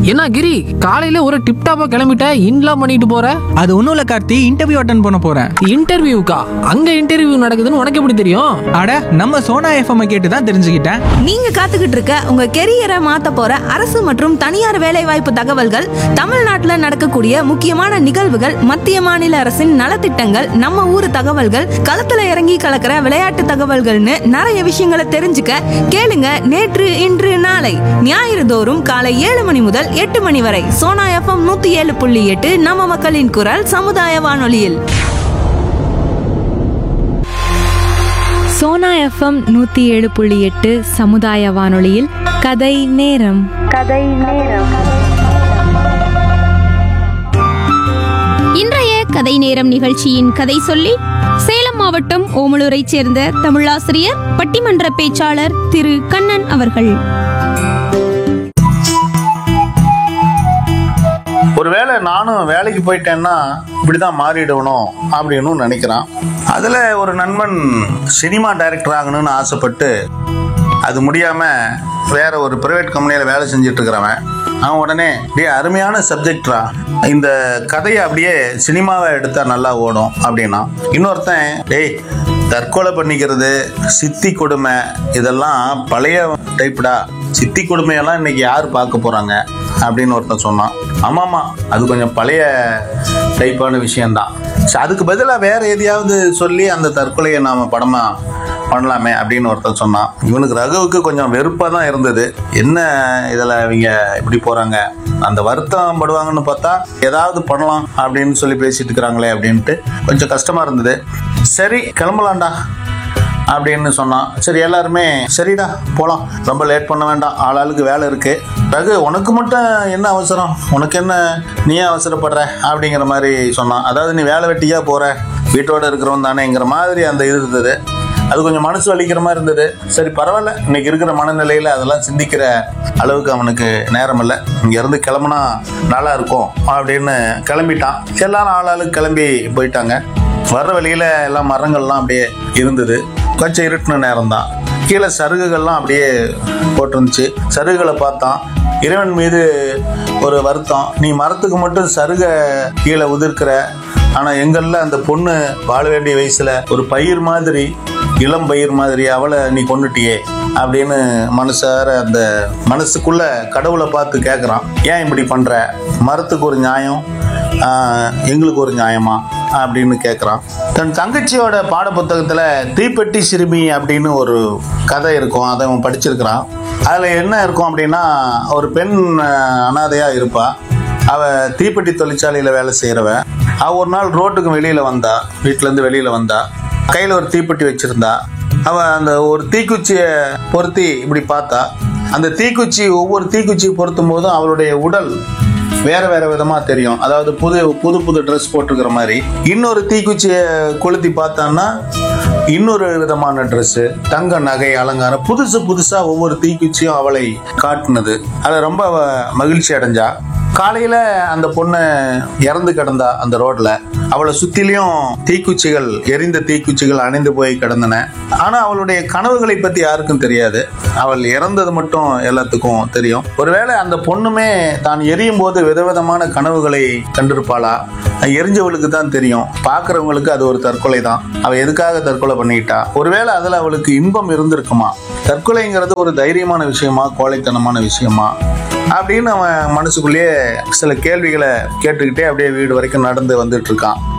என்ன கிரி காலையில ஒரு டிப்டாப்பா கிளம்பிட்ட இன்லாம் பண்ணிட்டு போற அது ஒன்றும் இல்லை கார்த்தி இன்டர்வியூ அட்டன் பண்ண போகிறேன் இன்டர்வியூக்கா அங்க இன்டர்வியூ நடக்குதுன்னு உனக்கு எப்படி தெரியும் அட நம்ம சோனா எஃப்எம் கேட்டு தான் தெரிஞ்சுக்கிட்டேன் நீங்க காத்துக்கிட்டு இருக்க உங்க கெரியரை மாத்த போற அரசு மற்றும் தனியார் வேலைவாய்ப்பு தகவல்கள் தமிழ்நாட்டுல நடக்கக்கூடிய முக்கியமான நிகழ்வுகள் மத்திய மாநில அரசின் நலத்திட்டங்கள் நம்ம ஊர் தகவல்கள் களத்துல இறங்கி கலக்கிற விளையாட்டு தகவல்கள்னு நிறைய விஷயங்களை தெரிஞ்சுக்க கேளுங்க நேற்று இன்று நாளை ஞாயிறு தோறும் காலை ஏழு மணி முதல் எட்டு மணி வரை சோனா எஃப்எம் நூத்தி ஏழு புள்ளி எட்டு நம்ம மக்களின் குரல் சமுதாய வானொலியில் சோனா எஃப்எம் நூத்தி ஏழு புள்ளி எட்டு சமுதாய வானொலியில் கதை நேரம் இன்றைய கதை நேரம் நிகழ்ச்சியின் கதை சொல்லி சேலம் மாவட்டம் ஓமலூரைச் சேர்ந்த தமிழாசிரியர் பட்டிமன்ற பேச்சாளர் திரு கண்ணன் அவர்கள் ஒருவேளை நானும் வேலைக்கு போயிட்டேன்னா இப்படிதான் மாறிடணும் அப்படின்னு நினைக்கிறான் அதுல ஒரு நண்பன் சினிமா டைரக்டர் ஆகணும்னு ஆசைப்பட்டு அது முடியாம வேற ஒரு பிரைவேட் கம்பெனியில வேலை செஞ்சுட்டு இருக்கிறவன் அவன் உடனே டே அருமையான சப்ஜெக்ட்ரா இந்த கதையை அப்படியே சினிமாவை எடுத்தா நல்லா ஓடும் அப்படின்னா இன்னொருத்தன் டேய் தற்கொலை பண்ணிக்கிறது சித்தி கொடுமை இதெல்லாம் பழைய டைப்டா சித்தி கொடுமையெல்லாம் இன்னைக்கு யார் பார்க்க போறாங்க அப்படின்னு ஒருத்தன் சொன்னான் ஆமாமா அது கொஞ்சம் பழைய டைப்பான விஷயம்தான் சரி, அதுக்கு பதிலாக வேற எதையாவது சொல்லி அந்த தற்கொலையை நாம படமா பண்ணலாமே அப்படின்னு ஒருத்தன் சொன்னான் இவனுக்கு ரகுவுக்கு கொஞ்சம் வெறுப்பாக தான் இருந்தது என்ன இதில் இவங்க இப்படி போகிறாங்க அந்த வருத்தம் படுவாங்கன்னு பார்த்தா ஏதாவது பண்ணலாம் அப்படின்னு சொல்லி பேசிட்டு இருக்கிறாங்களே அப்படின்ட்டு கொஞ்சம் கஷ்டமாக இருந்தது சரி கிளம்பலாம்டா அப்படின்னு சொன்னான் சரி எல்லாருமே சரிடா போகலாம் ரொம்ப லேட் பண்ண வேண்டாம் ஆளாளுக்கு வேலை இருக்கு ரகு உனக்கு மட்டும் என்ன அவசரம் உனக்கு என்ன நீ ஏன் அவசரப்படுற அப்படிங்கிற மாதிரி சொன்னான் அதாவது நீ வேலை வெட்டியா போற வீட்டோட இருக்கிறவன் தானேங்கிற மாதிரி அந்த இது இருந்தது அது கொஞ்சம் மனசு வலிக்கிற மாதிரி இருந்தது சரி பரவாயில்ல இன்னைக்கு இருக்கிற மனநிலையில அதெல்லாம் சிந்திக்கிற அளவுக்கு அவனுக்கு நேரம் இல்லை இங்க இருந்து கிளம்புனா நல்லா இருக்கும் அப்படின்னு கிளம்பிட்டான் எல்லாரும் ஆளாளுக்கு கிளம்பி போயிட்டாங்க வர்ற வழியில எல்லாம் மரங்கள்லாம் அப்படியே இருந்தது கொஞ்சம் இருட்டின நேரம் தான் கீழே சருகுகள்லாம் அப்படியே போட்டிருந்துச்சு சருகுகளை பார்த்தான் இறைவன் மீது ஒரு வருத்தம் நீ மரத்துக்கு மட்டும் சருக கீழே உதிர்க்கிற ஆனா எங்கள்ல அந்த பொண்ணு வாழ வேண்டிய வயசுல ஒரு பயிர் மாதிரி இளம் பயிர் மாதிரி அவளை நீ கொண்டுட்டியே அப்படின்னு மனசார அந்த மனசுக்குள்ள கடவுளை பார்த்து கேட்குறான் ஏன் இப்படி பண்ற மரத்துக்கு ஒரு நியாயம் ஆஹ், எங்களுக்கு ஒரு நியாயமா அப்படின்னு கேட்குறான் தன் தங்கச்சியோட பாடப்புத்தகத்தில் தீப்பெட்டி சிறுமி அப்படின்னு ஒரு கதை இருக்கும் அதை அவன் படிச்சிருக்கிறான் அதில் என்ன இருக்கும் அப்படின்னா ஒரு பெண் ஆஹ், அனாதையா இருப்பா அவ தீப்பெட்டி தொழிற்சாலையில் வேலை செய்கிறவ அவ ஒரு நாள் ரோட்டுக்கு வெளியில் வந்தா வீட்டிலேருந்து வெளியில் வந்தா கையில் ஒரு தீப்பெட்டி வச்சிருந்தா அவ அந்த ஒரு தீக்குச்சியை பொருத்தி இப்படி பார்த்தா அந்த தீக்குச்சி ஒவ்வொரு தீக்குச்சி பொருத்தும் போதும் அவளுடைய உடல் வேற வேற விதமா தெரியும் அதாவது புது புது புது ட்ரெஸ் போட்டிருக்கிற மாதிரி இன்னொரு தீக்குச்சியை கொளுத்தி பார்த்தான்னா இன்னொரு விதமான ட்ரெஸ் தங்க நகை அலங்காரம் புதுசு புதுசா ஒவ்வொரு தீக்குச்சியும் அவளை காட்டுனது அதை ரொம்ப அவ மகிழ்ச்சி அடைஞ்சா காலையில அந்த பொண்ணு இறந்து கிடந்தா அந்த ரோட்ல அவளை சுத்திலையும் தீக்குச்சிகள் எரிந்த தீக்குச்சிகள் அணைந்து போய் கிடந்தன ஆனா அவளுடைய கனவுகளை பத்தி யாருக்கும் தெரியாது அவள் இறந்தது மட்டும் எல்லாத்துக்கும் தெரியும் ஒருவேளை அந்த பொண்ணுமே தான் எரியும் போது விதவிதமான கனவுகளை கண்டிருப்பாளா அது எரிஞ்சவளுக்கு தான் தெரியும் பார்க்கறவங்களுக்கு அது ஒரு தற்கொலை தான் அவ எதுக்காக தற்கொலை பண்ணிக்கிட்டா ஒருவேளை அதுல அவளுக்கு இன்பம் இருந்திருக்குமா தற்கொலைங்கிறது ஒரு தைரியமான விஷயமா கோழைத்தனமான விஷயமா அப்படின்னு அவன் மனசுக்குள்ளேயே சில கேள்விகளை கேட்டுக்கிட்டே அப்படியே வீடு வரைக்கும் நடந்து வந்துட்டு இருக்கான்